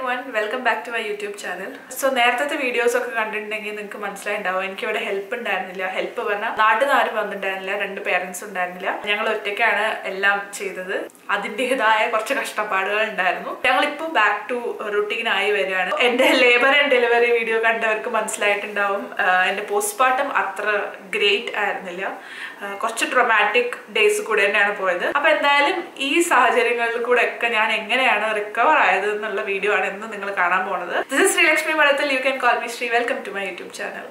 One welcome back to my YouTube channel so നേരത്തെ videos ഒക്കെ കണ്ടിട്ടുണ്ടെങ്കിൽ നിങ്ങൾക്ക് മനസ്സിലായിട്ടുണ്ടാവും എനിക്ക് ഇവിടെ ഹെൽപ്പ് ഉണ്ടായിരുന്നില്ല ഹെൽപ്പ് പറഞ്ഞാൽ നാട്ടിൽ നിന്ന് ആരും വന്നിട്ടുണ്ടായിരുന്നില്ല രണ്ട് പേരൻസ് ഉണ്ടായിരുന്നില്ല ഞങ്ങൾ ഒറ്റയ്ക്കാണ് എല്ലാം ചെയ്തത് അതിൻ്റെതായ കുറച്ച് കഷ്ടപ്പാടുകൾ ഉണ്ടായിരുന്നു ഞങ്ങളിപ്പോൾ ബാക്ക് ടു റുട്ടീനായി വരികയാണ് എൻ്റെ ലേബർ ആൻഡ് ഡെലിവറി വീഡിയോ കണ്ടവർക്ക് മനസ്സിലായിട്ടുണ്ടാവും ആഹ് എൻ്റെ പോസ്റ്റ്മോർട്ടം അത്ര ഗ്രേറ്റ് ആയിരുന്നില്ല ആഹ് കുറച്ച് ട്രൊമാറ്റിക് ഡേയ്സ് കൂടെ തന്നെയാണ് പോയത് അപ്പൊ എന്തായാലും ഈ സാഹചര്യങ്ങളിൽ കൂടെ ഒക്കെ ഞാൻ എങ്ങനെയാണ് റിക്കവർ ആയത് എന്നുള്ള വീഡിയോ ആണ് ഇന്ന് നിങ്ങൾ കാണാൻ പോണത് this is Sreelakshmi Madathil you can call me Sree welcome to my YouTube channel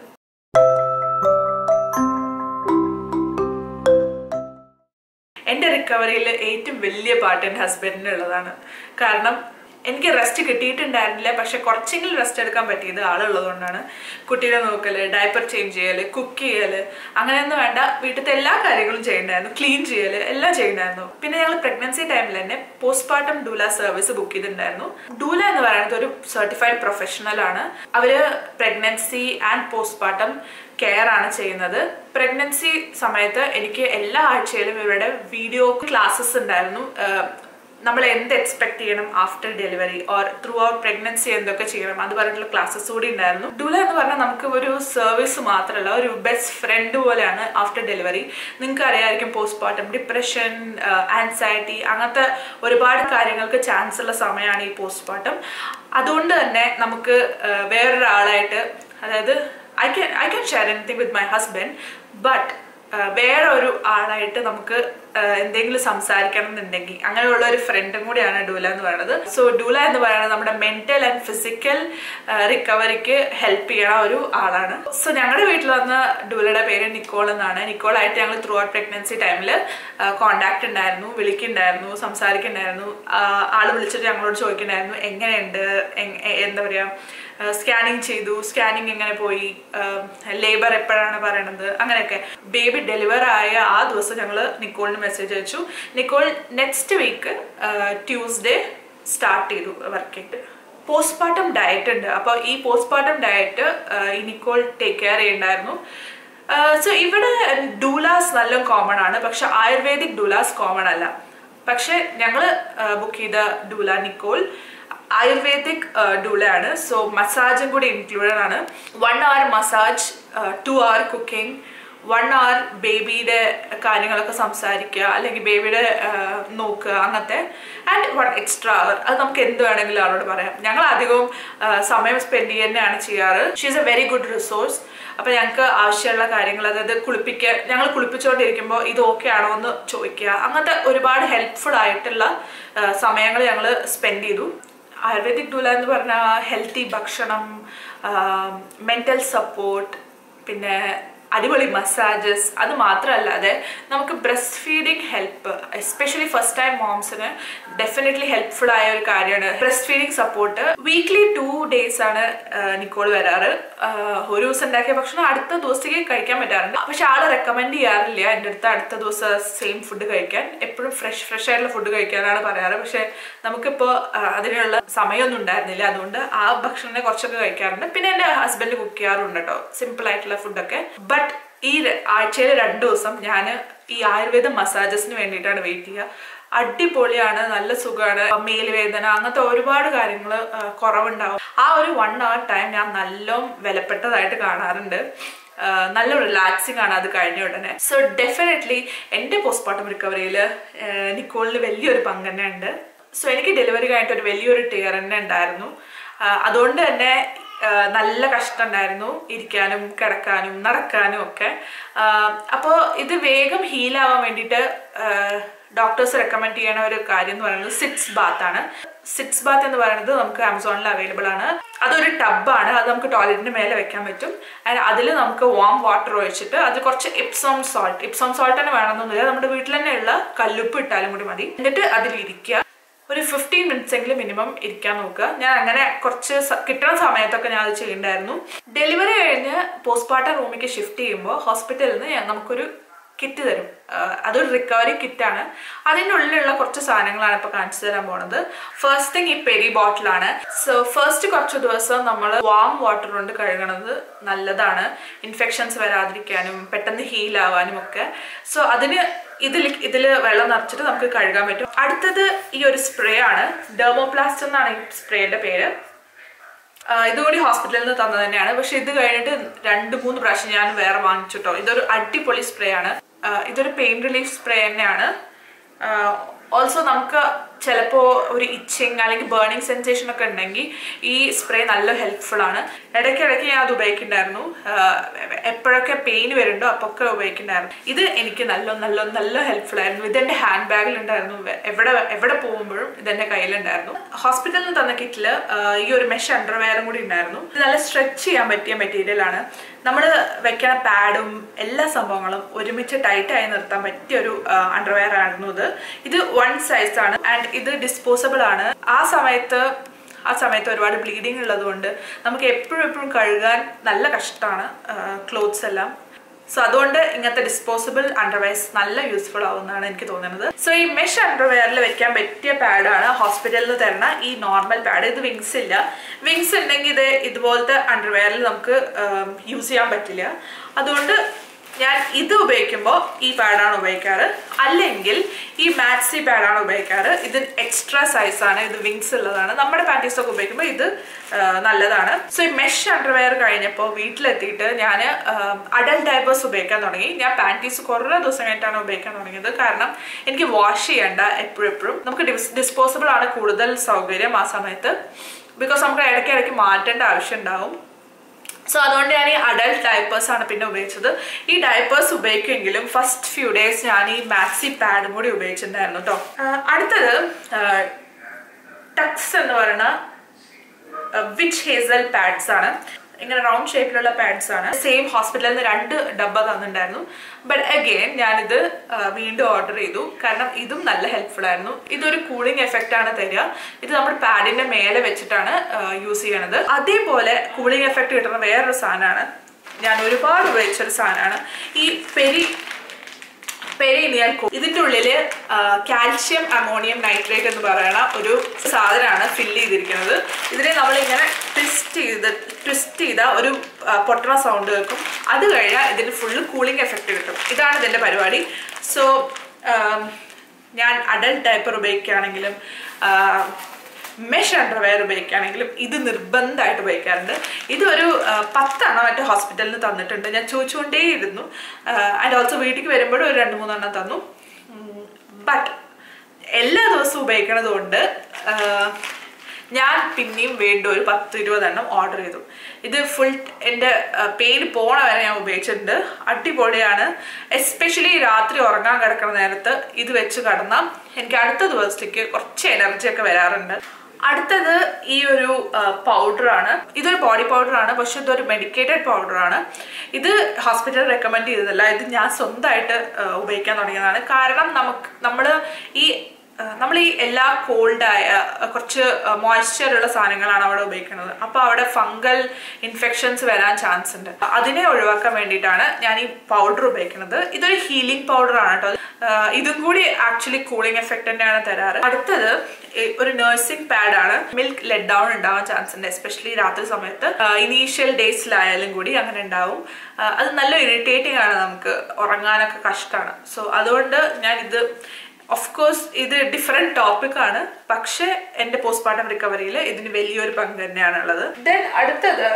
എൻ്റെ റിക്കവറിയിൽ ഏറ്റവും വലിയ പാർട്ട് എൻ്റെ ഹസ്ബൻഡിനുള്ളതാണ് കാരണം എനിക്ക് റെസ്റ്റ് കിട്ടിയിട്ടുണ്ടായിരുന്നില്ല പക്ഷെ കുറച്ചെങ്കിലും റെസ്റ്റ് എടുക്കാൻ പറ്റിയത് ആളുള്ളതുകൊണ്ടാണ് കുട്ടീനെ നോക്കല് ഡയപ്പർ ചേഞ്ച് ചെയ്യല് കുക്ക് ചെയ്യല് അങ്ങനെയൊന്നും വേണ്ട വീട്ടിലത്തെ എല്ലാ കാര്യങ്ങളും ചെയ്യണ്ടായിരുന്നു ക്ലീൻ ചെയ്യല് എല്ലാം ചെയ്യണ്ടായിരുന്നു പിന്നെ ഞങ്ങൾ പ്രഗ്നൻസി ടൈമിൽ തന്നെ പോസ്റ്റ്മോർട്ടം ഡൂല സർവീസ് ബുക്ക് ചെയ്തിട്ടുണ്ടായിരുന്നു ഡൂല എന്ന് പറയുന്നത് ഒരു സർട്ടിഫൈഡ് പ്രൊഫഷണൽ ആണ് അവര് പ്രഗ്നൻസി ആൻഡ് പോസ്റ്റ്മോർട്ടം കെയർ ആണ് ചെയ്യുന്നത് പ്രഗ്നൻസി സമയത്ത് എനിക്ക് എല്ലാ ആഴ്ചയിലും ഇവരുടെ വീഡിയോ ക്ലാസ്സസ് ഉണ്ടായിരുന്നു ആഹ് നമ്മൾ എന്ത് എക്സ്പെക്ട് ചെയ്യണം after delivery or throughout pregnancy എന്തൊക്കെ ചെയ്യണം അത് പറഞ്ഞിട്ടുള്ള ക്ലാസ്സസ് കൂടി ഉണ്ടായിരുന്നു ഡൂല എന്ന് പറഞ്ഞാൽ നമുക്ക് ഒരു സർവീസ് മാത്രമല്ല ഒരു ബെസ്റ്റ് ഫ്രണ്ട് പോലെയാണ് ആഫ്റ്റർ ഡെലിവറി നിങ്ങൾക്ക് അറിയാമായിരിക്കും പോസ്റ്റ്മോർട്ടം ഡിപ്രഷൻ ആൻസൈറ്റി അങ്ങനത്തെ ഒരുപാട് കാര്യങ്ങൾക്ക് ചാൻസ് ഉള്ള സമയമാണ് ഈ പോസ്റ്റ്മോർട്ടം അതുകൊണ്ട് തന്നെ നമുക്ക് ആഹ് വേറൊരാളായിട്ട് അതായത് I can I can share anything with my husband but വേറെ ഒരു ആളായിട്ട് നമുക്ക് ആഹ് എന്തെങ്കിലും സംസാരിക്കണം എന്നുണ്ടെങ്കിൽ അങ്ങനെയുള്ള ഒരു ഫ്രണ്ടും കൂടിയാണ് ഡൂല എന്ന് പറയുന്നത് സോ ഡൂല എന്ന് പറയുന്നത് നമ്മുടെ മെന്റൽ ആൻഡ് ഫിസിക്കൽ റിക്കവറിക്ക് ഹെൽപ്പ് ചെയ്യണ ഒരു ആളാണ് സോ ഞങ്ങളുടെ വീട്ടിൽ വന്ന ഡൂലയുടെ പേര് നിക്കോൾ എന്നാണ് നിക്കോളായിട്ട് ഞങ്ങൾ ത്രൂ ഔട്ട് പ്രഗ്നൻസി ടൈമിൽ കോണ്ടാക്ട് ഉണ്ടായിരുന്നു വിളിക്കുന്നുണ്ടായിരുന്നു സംസാരിക്കുന്നുണ്ടായിരുന്നു ആഹ് ആള് വിളിച്ചിട്ട് ഞങ്ങളോട് ചോദിക്കുന്നുണ്ടായിരുന്നു എങ്ങനെയുണ്ട് എങ്- എ- എന്താ പറയാ സ്കാനിങ് ചെയ്തു സ്കാനിങ് എങ്ങനെ പോയി ലേബർ എപ്പോഴാണ് പറയണത് അങ്ങനെയൊക്കെ ബേബി ഡെലിവർ ആയ ആ ദിവസം ഞങ്ങൾ നിക്കോളിന് മെസ്സേജ് അയച്ചു Nicole next week Tuesday start ചെയ്തു വർക്കിട്ട് പോസ്റ്റ്മോർട്ടം ഡയറ്റ് ഉണ്ട് അപ്പോൾ ഈ പോസ്റ്റ്മോർട്ടം ഡയറ്റ് ഈ നിക്കോൾ ടേക്ക് കെയർ ചെയ്യണ്ടായിരുന്നു സോ ഇവിടെ ഡൂലാസ് നല്ല കോമൺ ആണ് പക്ഷെ ആയുർവേദിക് ഡൂലാസ് കോമൺ അല്ല പക്ഷെ ഞങ്ങൾ ബുക്ക് ചെയ്ത ഡൂല നിക്കോൾ ആയുർവേദിക് ഡൂളയാണ് സോ മസാജും കൂടി ഇൻക്ലൂഡഡ് ആണ് one hour massage two hour cooking one hour ബേബിയുടെ കാര്യങ്ങളൊക്കെ സംസാരിക്കുക അല്ലെങ്കിൽ ബേബിയുടെ നോക്കുക അങ്ങനത്തെ ആൻഡ് വൺ എക്സ്ട്രാ അവർ അത് നമുക്ക് എന്ത് വേണമെങ്കിലും ആളോട് പറയാം ഞങ്ങൾ അധികവും ആ, സമയം സ്പെൻഡ് ചെയ്യുക തന്നെയാണ് ചെയ്യാറ് she is a very good resource അപ്പൊ ഞങ്ങൾക്ക് ആവശ്യമുള്ള കാര്യങ്ങൾ അതായത് കുളിപ്പിക്കുക ഞങ്ങൾ കുളിപ്പിച്ചുകൊണ്ടിരിക്കുമ്പോൾ ഇത് ഓക്കെ ആണോ എന്ന് ചോദിക്കുക അങ്ങനത്തെ ഒരുപാട് ഹെൽപ്ഫുൾ ആയിട്ടുള്ള സമയങ്ങൾ ഞങ്ങൾ സ്പെൻഡ് ചെയ്തു ആയുർവേദിക് ഡൂല എന്ന് പറഞ്ഞാൽ ഹെൽത്തി ഭക്ഷണം മെന്റൽ സപ്പോർട്ട് പിന്നെ അടിപൊളി മസാജസ് അത് മാത്രമല്ലാതെ നമുക്ക് breast feeding help especially first time മോംസിന് ഡെഫിനറ്റ്ലി ഹെൽപ്ഫുൾ ആയ ഒരു കാര്യമാണ് breast feeding support weekly two days ആണ് നിക്കോൾ വരാറ് ആഹ് ഒരു ദിവസം ഉണ്ടാക്കിയ ഭക്ഷണം അടുത്ത ദിവസത്തേക്ക് കഴിക്കാൻ പറ്റാറുണ്ട് പക്ഷെ ആള് റെക്കമെൻഡ് ചെയ്യാറില്ല എൻ്റെ അടുത്ത് അടുത്ത ദിവസം സെയിം ഫുഡ് കഴിക്കാൻ എപ്പോഴും ഫ്രഷ് ഫ്രഷ് ആയിട്ടുള്ള ഫുഡ് കഴിക്കാനാണ് പറയാറ് പക്ഷെ നമുക്കിപ്പോൾ അതിനുള്ള സമയമൊന്നും ഉണ്ടായിരുന്നില്ല അതുകൊണ്ട് ആ ഭക്ഷണം കുറച്ചൊക്കെ കഴിക്കാറുണ്ട് പിന്നെ എൻ്റെ ഹസ്ബൻഡ് കുക്ക് ചെയ്യാറുണ്ട് കേട്ടോ സിമ്പിൾ ആയിട്ടുള്ള ഫുഡൊക്കെ ബട്ട് ഈ ആഴ്ചയിൽ രണ്ട് ദിവസം ഞാൻ ഈ ആയുർവേദ മസാജസിന് വേണ്ടിയിട്ടാണ് വെയിറ്റ് ചെയ്യുക അടിപൊളിയാണ് നല്ല സുഖമാണ് മേലുവേദന അങ്ങനത്തെ ഒരുപാട് കാര്യങ്ങൾ കുറവുണ്ടാവും ആ ഒരു വൺ അവർ ടൈം ഞാൻ നല്ലോണം വിലപ്പെട്ടതായിട്ട് കാണാറുണ്ട് ആ, നല്ല റിലാക്സിങ് ആണ് അത് കഴിഞ്ഞ ഉടനെ സോ ഡെഫിനറ്റ്ലി എൻ്റെ പോസ്റ്റ്മോർട്ടം റിക്കവറിയിൽ നിക്കോളിന് വലിയൊരു പങ്ക് തന്നെ ഉണ്ട് സോ എനിക്ക് ഡെലിവറി കഴിഞ്ഞിട്ട് ഒരു വലിയൊരു ടിയർ തന്നെ ഉണ്ടായിരുന്നു ആ, അതുകൊണ്ട് തന്നെ ആ, നല്ല കഷ്ടം ഉണ്ടായിരുന്നു ഇരിക്കാനും കിടക്കാനും നടക്കാനും ഒക്കെ അപ്പോൾ ഇത് വേഗം ഹീലാവാൻ വേണ്ടിയിട്ട് ഡോക്ടേഴ്സ് റെക്കമെൻഡ് ചെയ്യണ ഒരു കാര്യം എന്ന് പറയുന്നത് സിക്സ് ബാത്ത് ആണ് സിക്സ് ബാത്ത് എന്ന് പറയുന്നത് നമുക്ക് ആമസോണിൽ അവൈലബിൾ ആണ് അതൊരു ടബാണ് അത് നമുക്ക് ടോയ്ലറ്റിന് മേലെ വെക്കാൻ പറ്റും ആൻഡ് അതിൽ നമുക്ക് വാം വാട്ടർ ഒഴിച്ചിട്ട് അത് കുറച്ച് ഇപ്സോം സോൾട്ട് ഇപ്സോം സോൾട്ട് തന്നെ വേണമെന്നൊന്നുമില്ല നമ്മുടെ വീട്ടിൽ തന്നെയുള്ള കല്ലുപ്പ് ഇട്ടാലും കൂടി മതി എന്നിട്ട് അതിലിരിക്കുക ഒരു ഫിഫ്റ്റീൻ മിനിറ്റ്സ് എങ്കിലും മിനിമം ഇരിക്കാൻ നോക്കുക ഞാൻ അങ്ങനെ കുറച്ച് സ- കിട്ടുന്ന സമയത്തൊക്കെ ഞാൻ അത് ചെയ്യണ്ടായിരുന്നു ഡെലിവറി കഴിഞ്ഞ് പോസ്റ്റ്മോർട്ടം റൂമിലേക്ക് ഷിഫ്റ്റ് ചെയ്യുമ്പോൾ ഹോസ്പിറ്റലിൽ നിന്ന് ഞാൻ- നമുക്കൊരു കിറ്റ് തരും ആ, അതൊരു റിക്കവറി കിറ്റാണ് അതിൻ്റെ ഉള്ളിലുള്ള കുറച്ച് സാധനങ്ങളാണ് ഇപ്പോൾ കാണിച്ചു തരാൻ പോണത് ഫസ്റ്റ് തിങ് ഈ പെരി ബോട്ടിലാണ് സോ ഫസ്റ്റ് കുറച്ച് ദിവസം നമ്മൾ വാം വാട്ടർ കൊണ്ട് കഴുകണത് നല്ലതാണ് ഇൻഫെക്ഷൻസ് വരാതിരിക്കാനും പെട്ടെന്ന് ഹീൽ ആവാനും ഒക്കെ സോ അതിന് ഇതിൽ ഇതിൽ വെള്ളം നിറച്ചിട്ട് നമുക്ക് കഴുകാൻ പറ്റും അടുത്തത് ഈ ഒരു സ്പ്രേ ആണ് ഡെർമോപ്ലാസ്റ്റ് എന്നാണ് ഈ സ്പ്രേയുടെ പേര് ആഹ് ഇതുകൂടി ഹോസ്പിറ്റലിൽ നിന്ന് തന്നത് തന്നെയാണ് പക്ഷെ ഇത് കഴിഞ്ഞിട്ട് രണ്ട് മൂന്ന് പ്രാവശ്യം ഞാൻ വേറെ വാങ്ങിച്ചിട്ടോ ഇതൊരു അടിപൊളി സ്പ്രേ ആണ് ആഹ് ഇതൊരു പെയിൻ റിലീഫ് സ്പ്രേ തന്നെയാണ് ഓൾസോ നമുക്ക് ചിലപ്പോൾ ഒരു ഇച്ചിങ് അല്ലെങ്കിൽ ബേണിംഗ് സെൻസേഷൻ ഒക്കെ ഉണ്ടെങ്കിൽ ഈ സ്പ്രേ നല്ല ഹെൽപ്ഫുൾ ആണ് ഇടയ്ക്കിടയ്ക്ക് ഞാൻ അത് ഉപയോഗിക്കുന്നുണ്ടായിരുന്നു ആഹ് എപ്പോഴൊക്കെ പെയിൻ വരുന്നുണ്ടോ അപ്പൊക്കെ ഉപയോഗിക്കുന്നുണ്ടായിരുന്നു ഇത് എനിക്ക് നല്ല നല്ല നല്ല ഹെൽപ്ഫുൾ ആയിരുന്നു ഇതെന്റെ ഹാൻഡ് ബാഗിൽ ഉണ്ടായിരുന്നു എവിടെ എവിടെ പോകുമ്പോഴും ഇതെന്റെ കയ്യിലുണ്ടായിരുന്നു ഹോസ്പിറ്റലിൽ നിന്ന് തന്ന കിറ്റിൽ ഈ ഒരു മെഷ് അണ്ടർവെയറും കൂടി ഉണ്ടായിരുന്നു ഇത് നല്ല സ്ട്രെച്ച് ചെയ്യാൻ പറ്റിയ മെറ്റീരിയൽ ആണ് നമ്മൾ വെക്കണ പാഡും എല്ലാ സംഭവങ്ങളും ഒരുമിച്ച് ടൈറ്റ് ആയി നിർത്താൻ പറ്റിയ ഒരു അണ്ടർവെയർ ആയിരുന്നു ഇത് ഇത് വൺ സൈസ് ആണ് ആൻഡ് ഇത് ഡിസ്പോസബിൾ ആണ് ആ സമയത്ത് ആ സമയത്ത് ഒരുപാട് ബ്ലീഡിങ് ഉള്ളതുകൊണ്ട് നമുക്ക് എപ്പോഴും എപ്പോഴും കഴുകാൻ നല്ല കഷ്ടമാണ് ക്ലോത്ത്സ് എല്ലാം സോ അതുകൊണ്ട് ഇങ്ങനത്തെ ഡിസ്പോസിബിൾ അണ്ടർവെയർസ് നല്ല യൂസ്ഫുൾ ആവുമെന്നാണ് എനിക്ക് തോന്നുന്നത് സോ ഈ മെഷ് അണ്ടർവെയറിൽ വെക്കാൻ പറ്റിയ പാഡാണ് ഹോസ്പിറ്റലിൽ നിന്ന് തരുന്ന ഈ നോർമൽ പാഡ് ഇത് വിങ്സ് ഇല്ല വിങ്സ് ഉണ്ടെങ്കിൽ ഇത് ഇതുപോലത്തെ അണ്ടർവെയറിൽ നമുക്ക് യൂസ് ചെയ്യാൻ പറ്റില്ല അതുകൊണ്ട് ഞാൻ ഇത് ഉപയോഗിക്കുമ്പോൾ ഈ പാഡാണ് ഉപയോഗിക്കാറ് അല്ലെങ്കിൽ ഈ മാക്സി പാഡാണ് ഉപയോഗിക്കാറ് ഇത് എക്സ്ട്രാ സൈസ് ആണ് ഇത് വിങ്സ് ഉള്ളതാണ് നമ്മുടെ പാൻറ്റീസ് ഒക്കെ ഉപയോഗിക്കുമ്പോൾ ഇത് ആ, നല്ലതാണ് സോ ഈ മെഷ് അണ്ടർവെയർ കഴിഞ്ഞപ്പോൾ വീട്ടിലെത്തിയിട്ട് ഞാൻ അഡൽട്ട് ഡൈപ്പേഴ്സ് ഉപയോഗിക്കാൻ തുടങ്ങി ഞാൻ പാൻറ്റീസ് കുറേ ദിവസം കഴിഞ്ഞിട്ടാണ് ഉപയോഗിക്കാൻ തുടങ്ങിയത് കാരണം എനിക്ക് വാഷ് ചെയ്യണ്ട എപ്പോഴും എപ്പോഴും നമുക്ക് ഡിസ്പോസിബിൾ ആണ് കൂടുതൽ സൗകര്യം ആ സമയത്ത് ബിക്കോസ് നമുക്ക് ഇടയ്ക്ക് ഇടയ്ക്ക് മാറ്റേണ്ട ആവശ്യം ഉണ്ടാവും സോ അതുകൊണ്ട് ഞാൻ ഈ അഡൽട്ട് ഡയപ്പേഴ്സ് ആണ് പിന്നെ ഉപയോഗിച്ചത് ഈ ഡയപ്പേഴ്സ് ഉപയോഗിക്കുമെങ്കിലും ഫസ്റ്റ് ഫ്യൂ ഡേയ്സ് ഞാൻ ഈ മാക്സി പാഡും കൂടി ഉപയോഗിച്ചിട്ടുണ്ടായിരുന്നു കേട്ടോ അടുത്തത് ടക്സ് എന്ന് പറയുന്ന വിച്ച് ഹേസൽ പാഡ്സ് ആണ് ഇങ്ങനെ റൗണ്ട് ഷേപ്പിലുള്ള പാഡ്സ് ആണ് സെയിം ഹോസ്പിറ്റലിൽ നിന്ന് രണ്ട് ഡബ്ബ തന്നിട്ടുണ്ടായിരുന്നു ബട്ട് അഗെയിൻ ഞാനിത് ആ, വീണ്ടും ഓർഡർ ചെയ്തു കാരണം ഇതും നല്ല ഹെൽപ്ഫുൾ ആയിരുന്നു ഇതൊരു കൂളിംഗ് എഫക്റ്റ് ആണ് തരിക ഇത് നമ്മുടെ പാഡിന്റെ മേലെ വെച്ചിട്ടാണ് യൂസ് ചെയ്യണത് അതേപോലെ കൂളിംഗ് എഫക്റ്റ് കിട്ടുന്ന വേറൊരു സാധനമാണ് ഞാൻ ഒരുപാട് ഉപയോഗിച്ചൊരു സാധനമാണ് ഈ പെരി പെരിനിയൽ ഇതിന്റെ ഉള്ളില് കാൽഷ്യം അമോണിയം നൈട്രേറ്റ് എന്ന് പറയുന്ന ഒരു സാധനമാണ് ഫില്ല് ചെയ്തിരിക്കുന്നത് ഇതിനെ നമ്മൾ ഇങ്ങനെ ട്വിസ്റ്റ് ചെയ്ത് ട്വിസ്റ്റ് ചെയ്ത ഒരു ആ, പൊട്ടണ സൗണ്ട് കേൾക്കും അത് കഴിഞ്ഞാൽ ഇതിന് ഫുള്ള് കൂളിംഗ് എഫക്റ്റ് കിട്ടും ഇതാണ് ഇതിന്റെ പരിപാടി സോ ഞാൻ അഡൽട്ട് ഡയപ്പർ ഉപയോഗിക്കുകയാണെങ്കിലും മെഷ് അണ്ടർവെയർ ഉപയോഗിക്കുകയാണെങ്കിലും ഇത് നിർബന്ധമായിട്ട് ഉപയോഗിക്കാറുണ്ട് ഇതൊരു ആ, പത്തെണ്ണം മറ്റേ ഹോസ്പിറ്റലിൽ നിന്ന് തന്നിട്ടുണ്ട് ഞാൻ ചോദിച്ചുകൊണ്ടേയിരുന്നു ആൻഡ് ഓൾസോ വീട്ടിലേക്ക് വരുമ്പോഴും ഒരു രണ്ട് മൂന്നെണ്ണം തന്നു ബട്ട് എല്ലാ ദിവസവും ഉപയോഗിക്കണത് കൊണ്ട് ആ, ഞാൻ പിന്നെയും വീണ്ടും ഒരു പത്ത് ഇരുപതെണ്ണം ഓർഡർ ചെയ്തു ഇത് ഫുൾ എൻ്റെ പെയിൻ പോണ വരെ ഞാൻ ഉപയോഗിച്ചിട്ടുണ്ട് അടിപൊളിയാണ് എസ്പെഷ്യലി രാത്രി ഉറങ്ങാൻ കിടക്കുന്ന നേരത്ത് ഇത് വെച്ച് കിടന്നാൽ എനിക്ക് അടുത്ത ദിവസത്തേക്ക് കുറച്ച് എനർജി ഒക്കെ വരാറുണ്ട് അടുത്തത് ഈ ഒരു പൗഡറാണ് ഇതൊരു ബോഡി പൗഡറാണ് പക്ഷെ ഇതൊരു മെഡിക്കേറ്റഡ് പൗഡറാണ് ഇത് ഹോസ്പിറ്റൽ റെക്കമെൻഡ് ചെയ്തതല്ല ഇത് ഞാൻ സ്വന്തമായിട്ട് ആ, ഉപയോഗിക്കാൻ തുടങ്ങിയതാണ് കാരണം നമുക്ക് നമ്മൾ ഈ നമ്മൾ ഈ എല്ലാ കോൾഡായ കുറച്ച് മോയ്സ്ചർ ഉള്ള സാധനങ്ങളാണ് അവിടെ ഉപയോഗിക്കുന്നത് അപ്പോൾ അവിടെ ഫംഗൽ ഇൻഫെക്ഷൻസ് വരാൻ ചാൻസ് ഉണ്ട് അതിനെ ഒഴിവാക്കാൻ വേണ്ടിയിട്ടാണ് ഞാൻ ഈ പൗഡർ ഉപയോഗിക്കുന്നത് ഇതൊരു ഹീലിംഗ് പൗഡർ ആണ് കേട്ടോ ആഹ് ഇതും കൂടി ആക്ച്വലി കൂളിംഗ് എഫക്റ്റ് തന്നെയാണ് തരാറ് അടുത്തത് ഈ ഒരു നഴ്സിംഗ് പാഡ് ആണ് മിൽക്ക് ലെറ്റ് ഡൗൺ ഉണ്ടാവാൻ ചാൻസ് ഉണ്ട് എസ്പെഷ്യലി രാത്രി സമയത്ത് ഇനീഷ്യൽ ഡേയ്സിലായാലും കൂടി അങ്ങനെ ഉണ്ടാവും ആഹ് അത് നല്ല ഇറിറ്റേറ്റിംഗ് ആണ് നമുക്ക് ഉറങ്ങാനൊക്കെ കഷ്ടമാണ് സോ അതുകൊണ്ട് ഞാൻ ഇത് ഓഫ് കോഴ്സ് ഇത് ഡിഫറെന്റ് ടോപ്പിക് ആണ് പക്ഷെ എന്റെ പോസ്റ്റ്മോർട്ടം റിക്കവറിയിൽ ഇതിന് വലിയൊരു പങ്ക് തന്നെയാണ് ഉള്ളത് ദെൻ അടുത്തത്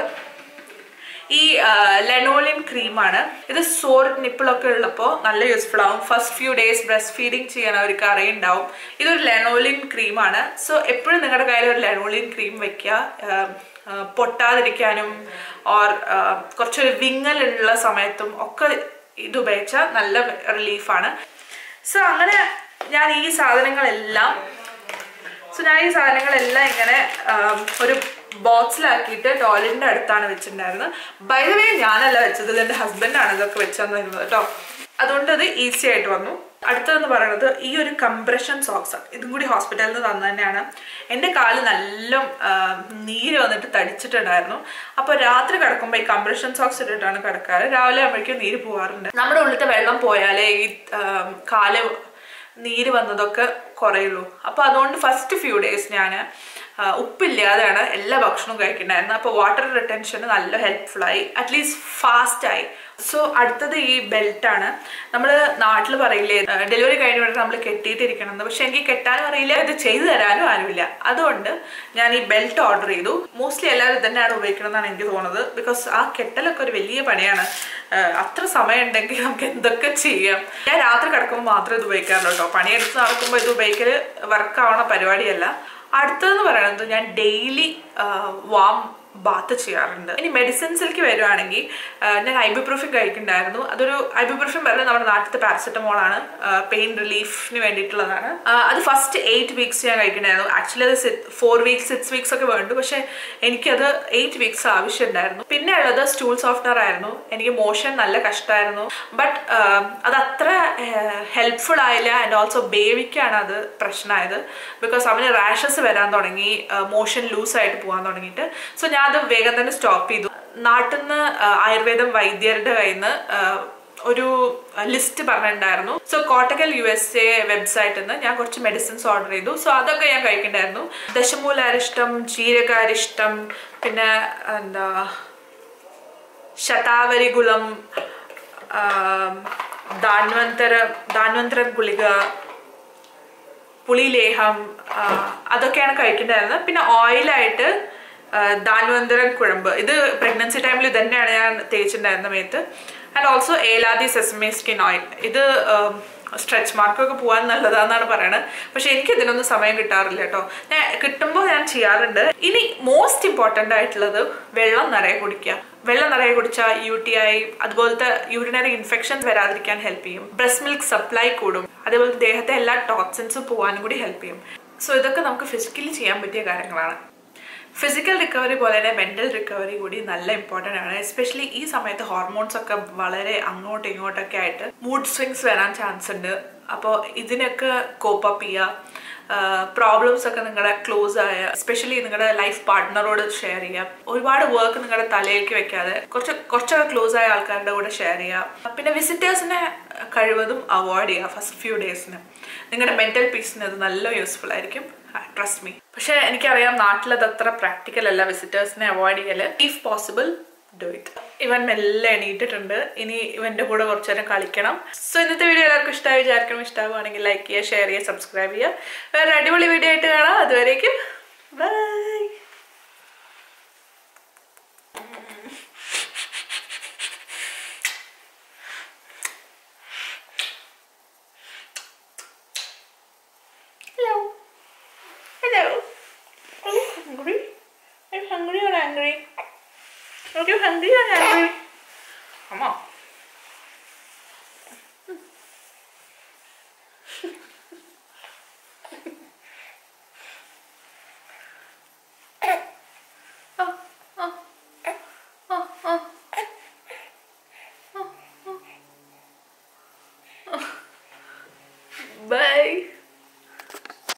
ഈ ലെനോലിൻ ക്രീമാണ് ഇത് സോർ നിപ്പിളൊക്കെ ഉള്ളപ്പോൾ നല്ല യൂസ്ഫുൾ ആവും first few days breast feeding ചെയ്യണവർക്ക് അറിയുണ്ടാവും ഇതൊരു ലെനോലിൻ ക്രീമാണ് സോ എപ്പോഴും നിങ്ങളുടെ കയ്യിൽ ഒരു ലെനോലിൻ ക്രീം വെക്കുക ആഹ് ആഹ് പൊട്ടാതിരിക്കാനും ഓർ കുറച്ചൊരു വിങ്ങലുള്ള സമയത്തും ഒക്കെ ഇത് ഉപയോഗിച്ചാൽ നല്ല റിലീഫാണ് സോ അങ്ങനെ ഞാൻ ഈ സാധനങ്ങളെല്ലാം സോ ഞാൻ ഈ സാധനങ്ങളെല്ലാം ഇങ്ങനെ ആം, ഒരു ബോക്സിലാക്കിയിട്ട് ടോയ്ലറ്റിന്റെ അടുത്താണ് വെച്ചിട്ടുണ്ടായിരുന്നത് ബൈ ദ വേ ഞാനല്ല വെച്ചത് ഇത് എൻ്റെ ഹസ്ബൻഡാണ് ഇതൊക്കെ വെച്ച് തന്നിരുന്നത് കേട്ടോ അതുകൊണ്ട് അത് ഈസി ആയിട്ട് വന്നു അടുത്തതെന്ന് പറയുന്നത് ഈ ഒരു കംപ്രഷൻ സോക്സ് ഇതും കൂടി ഹോസ്പിറ്റലിൽ നിന്ന് തന്നു തന്നെയാണ് എൻ്റെ കാല് നല്ല ആ, നീര് വന്നിട്ട് തടിച്ചിട്ടുണ്ടായിരുന്നു അപ്പോൾ രാത്രി കിടക്കുമ്പോൾ ഈ കംപ്രഷൻ സോക്സ് ഇട്ടിട്ടാണ് കിടക്കാറ് രാവിലെ ആകുമ്പോഴേക്കും നീര് പോകാറുണ്ട് നമ്മുടെ ഉള്ളിലത്തെ വെള്ളം പോയാലേ ഈ ആ, കാല് നീര് വന്നതൊക്കെ കുറയുള്ളൂ അപ്പോൾ അതുകൊണ്ട് ഫസ്റ്റ് ഫ്യൂ ഡേയ്സ് ഞാൻ ആ, ഉപ്പില്ലാതെയാണ് എല്ലാ ഭക്ഷണവും കഴിക്കണ്ടായിരുന്നത് അപ്പോൾ വാട്ടർ റിട്ടൻഷന് നല്ല ഹെൽപ്ഫുള്ളായി അറ്റ്ലീസ്റ്റ് ഫാസ്റ്റായി സോ അടുത്തത് ഈ ബെൽറ്റാണ് നമ്മൾ നാട്ടിൽ പറയില്ലേ ഡെലിവറി കഴിഞ്ഞ ഉടനെ നമ്മൾ കെട്ടിയിട്ടിരിക്കണം എന്ന് പക്ഷെ എനിക്ക് കെട്ടാനും അറിയില്ല ഇത് ചെയ്തു തരാനും ആരുമില്ല അതുകൊണ്ട് ഞാൻ ഈ ബെൽറ്റ് ഓർഡർ ചെയ്തു മോസ്റ്റ്ലി എല്ലാവരും തന്നെയാണ് ഉപയോഗിക്കണം എന്നാണ് എനിക്ക് തോന്നുന്നത് ബിക്കോസ് ആ കെട്ടലൊക്കെ ഒരു വലിയ പണിയാണ് ആ, അത്ര സമയം ഉണ്ടെങ്കിൽ നമുക്ക് എന്തൊക്കെ ചെയ്യാം ഞാൻ രാത്രി കിടക്കുമ്പോൾ മാത്രമേ ഇത് ഉപയോഗിക്കാറുള്ളൂ കേട്ടോ പണിയെടുത്ത് നടക്കുമ്പോൾ ഇത് ഉപയോഗിക്കൽ വർക്കാവണ പരിപാടിയല്ല അടുത്തതെന്ന് പറയുന്നത് ഞാൻ ഡെയിലി വാം ബാത്ത് ചെയ്യാറുണ്ട് ഇനി മെഡിസിൻസിലേക്ക് വരുവാണെങ്കിൽ ആ, ഞാൻ ഐബുപ്രോഫിൻ കഴിക്കുന്നുണ്ടായിരുന്നു അതൊരു ഐബുപ്രോഫിൻ പറഞ്ഞാൽ നമ്മുടെ നാട്ടിലത്തെ പാരസെറ്റമോൾ ആണ് പെയിൻ റിലീഫിന് വേണ്ടിയിട്ടുള്ളതാണ് ആ, അത് ഫസ്റ്റ് എയ്റ്റ് വീക്സ് ഞാൻ കഴിക്കുന്നുണ്ടായിരുന്നു ആക്ച്വലി അത് ഫോർ വീക്സ് സിക്സ് വീക്സ് ഒക്കെ വേണ്ടു പക്ഷേ എനിക്കത് എയ്റ്റ് വീക്സ് ആവശ്യമുണ്ടായിരുന്നു പിന്നെ ഉള്ളത് സ്റ്റൂൾ സോഫ്റ്റ്വെയർ ആയിരുന്നു എനിക്ക് മോഷൻ നല്ല കഷ്ടമായിരുന്നു ബട്ട് അത് അത്ര ഹെൽപ്ഫുൾ ആയില്ല ആൻഡ് ഓൾസോ ബേബിക്കാണ് അത് പ്രശ്നമായത് ബിക്കോസ് അവന് റാഷസ് വരാൻ തുടങ്ങി മോഷൻ ലൂസായിട്ട് പോകാൻ തുടങ്ങിയിട്ട് സോ ഞാൻ അത് വേഗം തന്നെ സ്റ്റോപ്പ് ചെയ്തു നാട്ടിൽ നിന്ന് ആയുർവേദം വൈദ്യരുടെ കയ്യിൽ നിന്ന് ഒരു ലിസ്റ്റ് പറഞ്ഞിട്ടുണ്ടായിരുന്നു so Kottakkal U S A വെബ്സൈറ്റിൽ നിന്ന് ഞാൻ കുറച്ച് മെഡിസിൻസ് ഓർഡർ ചെയ്തു സോ അതൊക്കെ ഞാൻ കഴിക്കണ്ടായിരുന്നു ദശമൂല അരിഷ്ടം ജീരക അരിഷ്ടം പിന്നെ എന്താ ശതാവരികുളം ധാന്വന്തര ധാന്വന്തര ഗുളിക പുളിലേഹം ആ, അതൊക്കെയാണ് കഴിക്കേണ്ടായിരുന്നത് പിന്നെ ഓയിലായിട്ട് ധാന്വന്തരം കുഴമ്പ് ഇത് പ്രഗ്നൻസി ടൈമിൽ തന്നെയാണ് ഞാൻ തേച്ചിട്ടുണ്ടായിരുന്ന മേത്ത് and also Eladi sesame skin oil ഇത് സ്ട്രെച്ച് മാർക്കൊക്കെ പോകാൻ നല്ലതാന്നാണ് പറയണത് പക്ഷെ എനിക്ക് ഇതിനൊന്നും സമയം കിട്ടാറില്ല കേട്ടോ ഞാൻ കിട്ടുമ്പോൾ ഞാൻ ചെയ്യാറുണ്ട് ഇനി മോസ്റ്റ് ഇമ്പോർട്ടൻ്റ് ആയിട്ടുള്ളത് വെള്ളം നിറയെ കുടിക്കുക വെള്ളം നിറയെ കുടിച്ചാൽ യു ടി ഐ അതുപോലത്തെ യൂറിനറി ഇൻഫെക്ഷൻസ് വരാതിരിക്കാൻ ഹെൽപ്പ് ചെയ്യും ബ്രസ്റ്റ് മിൽക്ക് സപ്ലൈ കൂടും അതേപോലെ ദേഹത്തെ എല്ലാ ടോക്സിൻസും പോകാനും കൂടി ഹെൽപ്പ് ചെയ്യും സോ ഇതൊക്കെ നമുക്ക് ഫിസിക്കലി ചെയ്യാൻ പറ്റിയ കാര്യങ്ങളാണ് ഫിസിക്കൽ റിക്കവറി പോലെ തന്നെ മെൻ്റൽ റിക്കവറി കൂടി നല്ല ഇമ്പോർട്ടൻ്റ് ആണ് എസ്പെഷ്യലി ഈ സമയത്ത് ഹോർമോൺസ് ഒക്കെ വളരെ അങ്ങോട്ടും ഇങ്ങോട്ടൊക്കെ ആയിട്ട് മൂഡ് സ്വിങ്സ് വരാൻ ചാൻസ് ഉണ്ട് അപ്പോൾ ഇതിനൊക്കെ കോപ്പപ്പ് ചെയ്യുക പ്രോബ്ലംസ് ഒക്കെ നിങ്ങളുടെ ക്ലോസ് ആയ എസ്പെഷ്യലി നിങ്ങളുടെ ലൈഫ് പാർട്ട്ണറോട് ഷെയർ ചെയ്യാം ഒരുപാട് വർക്ക് നിങ്ങളുടെ തലയിലേക്ക് വെക്കാതെ കുറച്ച് കുറച്ചൊക്കെ ക്ലോസ് ആയ ആൾക്കാരുടെ കൂടെ ഷെയർ ചെയ്യുക പിന്നെ വിസിറ്റേഴ്സിനെ കഴിവതും അവോയ്ഡ് ചെയ്യുക ഫസ്റ്റ് ഫ്യൂ ഡേയ്സിന് നിങ്ങളുടെ മെന്റൽ പീസിന് അത് നല്ല യൂസ്ഫുൾ ആയിരിക്കും ട്രസ്റ്റ് മീ പക്ഷെ എനിക്കറിയാം നാട്ടിലത് അത്ര പ്രാക്ടിക്കൽ അല്ല വിസിറ്റേഴ്സിനെ അവോയ്ഡ് ചെയ്യല് ഇഫ് പോസിബിൾ ഡു ഇറ്റ് ഇവൻ മെല്ലെ എണീറ്റിട്ടുണ്ട് ഇനി ഇവന്റെ കൂടെ കുറച്ചു നേരം കളിക്കണം സോ ഇന്നത്തെ വീഡിയോ എല്ലാവർക്കും ഇഷ്ടമായി വിചാരിക്കണം ഇഷ്ടമാവുകയാണെങ്കിൽ ലൈക്ക് ചെയ്യുക ഷെയർ ചെയ്യുക സബ്സ്ക്രൈബ് ചെയ്യുക വേറെ അടിപൊളി വീഡിയോ ആയിട്ട് കാണാം അതുവരേക്കും bye Hello. Hello. Are you hungry? Are you hungry or angry? Are you hungry or angry? Come on.